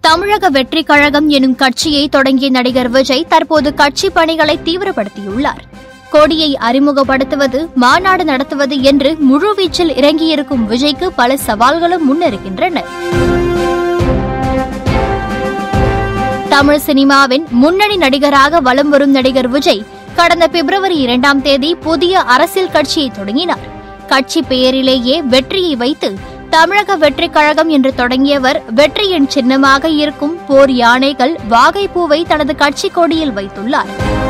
தமிழக வெற்றிக் கழகம் எனும் கட்சியை தொடங்கிய நடிகர் விஜய் தற்போது கட்சி பணிகளை தீவிரப்படுத்தியுள்ளார் கொடியை அறிமுகப்படுத்துவது மாநாடு நடத்துவது என்று முழுவீச்சில் இறங்கியிருக்கும் விஜய்க்கு பல சவால்களும் முன்னிருக்கின்றன தமிழ் சினிமாவின் முன்னணி நடிகராக வலம் வரும் நடிகர் விஜய் கடந்த பிப்ரவரி இரண்டாம் தேதி புதிய அரசியல் கட்சியை தொடங்கினார் கட்சி பெயரிலேயே வெற்றியை வைத்து தமிழக வெற்றிக் கழகம் என்று தொடங்கியவர் வெற்றியின் சின்னமாக இருக்கும் போர் யானைகள் வாகைப்பூவை தனது கட்சி கொடியில் வைத்துள்ளார்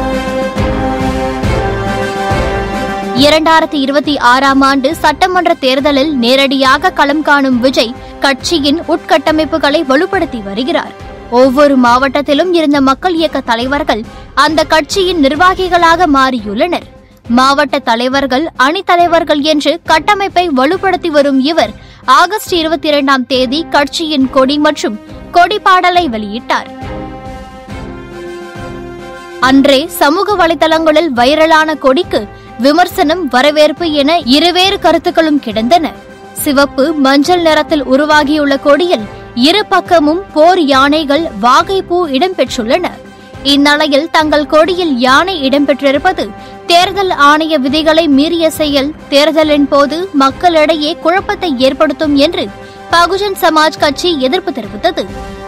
இரண்டாயிரத்தி இருபத்தி ஆறாம் ஆண்டு சட்டமன்ற தேர்தலில் நேரடியாக களம் காணும் விஜய் கட்சியின் உட்கட்டமைப்புகளை வலுப்படுத்தி வருகிறார் ஒவ்வொரு மாவட்டத்திலும் இருந்த மக்கள் இயக்க தலைவர்கள் அந்த கட்சியின் நிர்வாகிகளாக மாறியுள்ளனர் மாவட்ட தலைவர்கள் அணித் தலைவர்கள் என்று கட்டமைப்பை வலுப்படுத்தி வரும் இவர் ஆகஸ்ட் இருபத்தி இரண்டாம் தேதி கட்சியின் கொடி மற்றும் கொடி பாடலை வெளியிட்டார் அன்றே சமூக வலைதளங்களில் வைரலான கொடிக்கு விமர்சனம் வரவேற்பு என இருவேறு கருத்துக்களும் கிடந்தன சிவப்பு மஞ்சள் நிறத்தில் உருவாகியுள்ள கொடியில் இரு பக்கமும் போர் யானைகள் வாகைப்பூ இடம்பெற்றுள்ளன இந்நிலையில் தங்கள் கொடியில் யானை இடம்பெற்றிருப்பது தேர்தல் ஆணைய விதிகளை மீறிய செயல் தேர்தலின் போது மக்களிடையே குழப்பத்தை ஏற்படுத்தும் என்று பகுஜன் சமாஜ் கட்சி எதிர்ப்பு தெரிவித்தது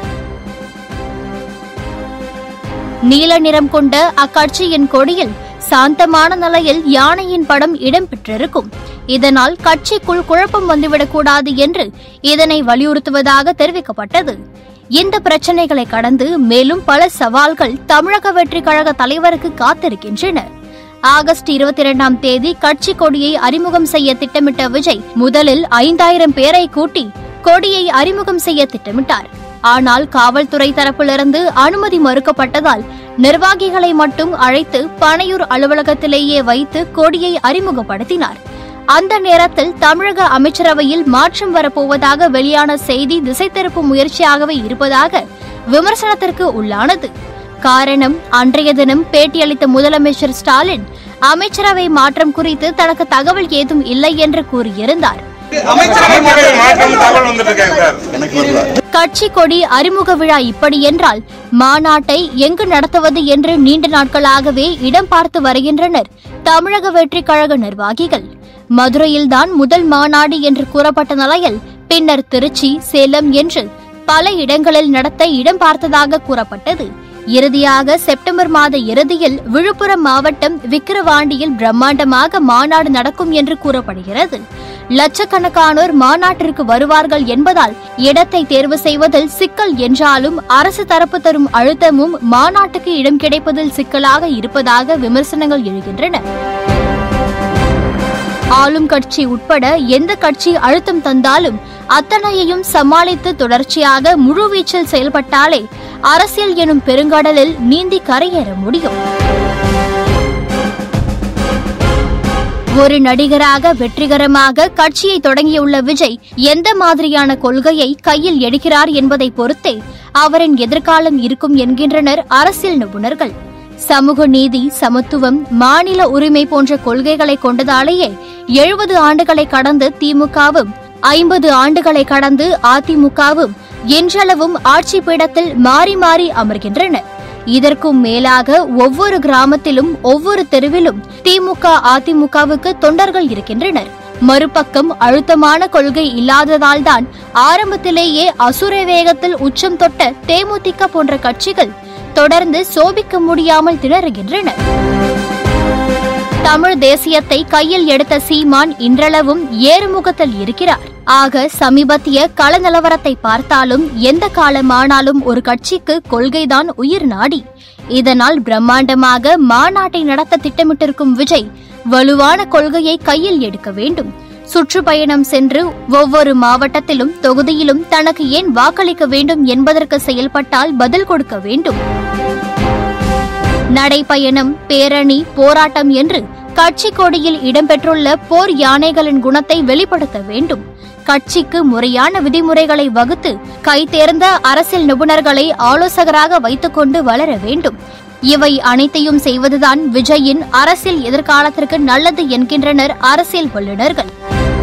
நீல நிறம் கொண்ட அக்கட்சியின் கொடியில் சாந்தமான நிலையில் யானையின் படம் இடம்பெற்றிருக்கும் இதனால் கட்சிக்குள் குழப்பம் வந்துவிடக்கூடாது என்று இதனை வலியுறுத்துவதாக தெரிவிக்கப்பட்டது இந்த பிரச்சனைகளை கடந்து மேலும் பல சவால்கள் தமிழக வெற்றிக் கழக தலைவருக்கு காத்திருக்கின்றன ஆகஸ்ட் இருபத்தி இரண்டாம் தேதி கட்சி கொடியை அறிமுகம் செய்ய திட்டமிட்ட விஜய் முதலில் ஐந்தாயிரம் பேரை கூட்டி கொடியை அறிமுகம் செய்ய திட்டமிட்டார் ஆனால் காவல்துறை தரப்பிலிருந்து அனுமதி மறுக்கப்பட்டதால் நிர்வாகிகளை மட்டும் அழைத்து பனையூர் அலுவலகத்திலேயே வைத்து கொடியை அறிமுகப்படுத்தினார் அந்த நேரத்தில் தமிழக அமைச்சரவையில் மாற்றம் வரப்போவதாக வெளியான செய்தி திசை திருப்பும் முயற்சியாகவே இருப்பதாக விமர்சனத்திற்கு உள்ளானது காரணம் அன்றைய தினம் பேட்டியளித்த முதலமைச்சர் ஸ்டாலின் அமைச்சரவை மாற்றம் குறித்து தனக்கு தகவல் ஏதும் இல்லை என்று கூறியிருந்தார் அமைச்சரவை மாற்றம் தகவல் வந்துட்டு இருக்காங்க சார் எனக்கு வரல கட்சி கொடி அறிமுக விழா இப்படி என்றால் மாநாட்டை எங்கு நடத்துவது என்று நீண்ட நாட்களாகவே இடம் பார்த்து வருகின்றனர் தமிழக வெற்றிக் கழக நிர்வாகிகள் மதுரையில்தான் முதல் மாநாடு என்று கூறப்பட்ட நிலையில் பின்னர் திருச்சி சேலம் என்று பல இடங்களில் நடத்த இடம் பார்த்ததாக கூறப்பட்டது இறுதியாக செப்டம்பர் மாத இறுதியில் விழுப்புரம் மாவட்டம் விக்கிரவாண்டியில் பிரம்மாண்டமாக மாநாடு நடக்கும் என்று கூறப்படுகிறது லட்சக்கணக்கானோர் மாநாட்டிற்கு வருவார்கள் என்பதால் இடத்தை தேர்வு செய்வதில் சிக்கல் என்றாலும் அரசு தரப்பு தரும் அழுத்தமும் மாநாட்டுக்கு இடம் கிடைப்பதில் சிக்கலாக இருப்பதாக விமர்சனங்கள் எழுகின்றன ஆளும் கட்சி உட்பட எந்த கட்சி அழுத்தம் தந்தாலும் அத்தனையையும் சமாளித்து தொடர்ச்சியாக முழுவீச்சில் செயல்பட்டாலே அரசியல் எனும் பெருங்கடலில் நீந்தி கரையேற முடியும் ஒரு நடிகராக வெற்றிகரமாக கட்சியை தொடங்கியுள்ள விஜய் எந்த மாதிரியான கொள்கையை கையில் எடுக்கிறார் என்பதை பொறுத்தே அவரின் எதிர்காலம் இருக்கும் என்கின்றனர் அரசியல் நிபுணர்கள் சமூக நீதி சமத்துவம் மாநில உரிமை போன்ற கொள்கைகளை கொண்டதாலேயே எழுபது ஆண்டுகளை கடந்து திமுகவும் ஐம்பது ஆண்டுகளை கடந்து அதிமுகவும் என்றளவும் ஆட்சி பீடத்தில் மாறி மாறி அமர்கின்றன இதற்கும் மேலாக ஒவ்வொரு கிராமத்திலும் ஒவ்வொரு தெருவிலும் திமுக அதிமுகவுக்கு தொண்டர்கள் இருக்கின்றனர் மறுபக்கம் அழுத்தமான கொள்கை இல்லாததால்தான் ஆரம்பத்திலேயே அசுர வேகத்தில் உச்சம் தொட்ட தேமுதிக போன்ற கட்சிகள் தொடர்ந்து சோபிக்க முடியாமல் திணறுகின்றன தமிழ் தேசியத்தை கையில் எடுத்த சீமான் இன்றளவும் ஏறுமுகத்தில் இருக்கிறார் ஆக சமீபத்திய கள நிலவரத்தை பார்த்தாலும் எந்த காலமானாலும் ஒரு கட்சிக்கு கொள்கைதான் உயிர் நாடி இதனால் பிரம்மாண்டமாக மாநாட்டை நடத்த திட்டமிட்டிருக்கும் விஜய் வலுவான கொள்கையை கையில் எடுக்க வேண்டும் சுற்றுப்பயணம் சென்று ஒவ்வொரு மாவட்டத்திலும் தொகுதியிலும் தனக்கு ஏன் வாக்களிக்க வேண்டும் என்பதற்கு செயல்பட்டால் பதில் கொடுக்க வேண்டும் நடைப்பயணம் பேரணி போராட்டம் என்று கட்சி கொடியில் இடம்பெற்றுள்ள போர் யானைகளின் குணத்தை வெளிப்படுத்த வேண்டும் கட்சிக்கு முறையான விதிமுறைகளை வகுத்து கைதேர்ந்த அரசியல் நிபுணர்களை ஆலோசகராக வைத்துக்கொண்டு வளர வேண்டும் இவை அனைத்தையும் செய்வதுதான் விஜயின் அரசியல் எதிர்காலத்திற்கு நல்லது என்கின்றனர் அரசியல் வல்லுநர்கள்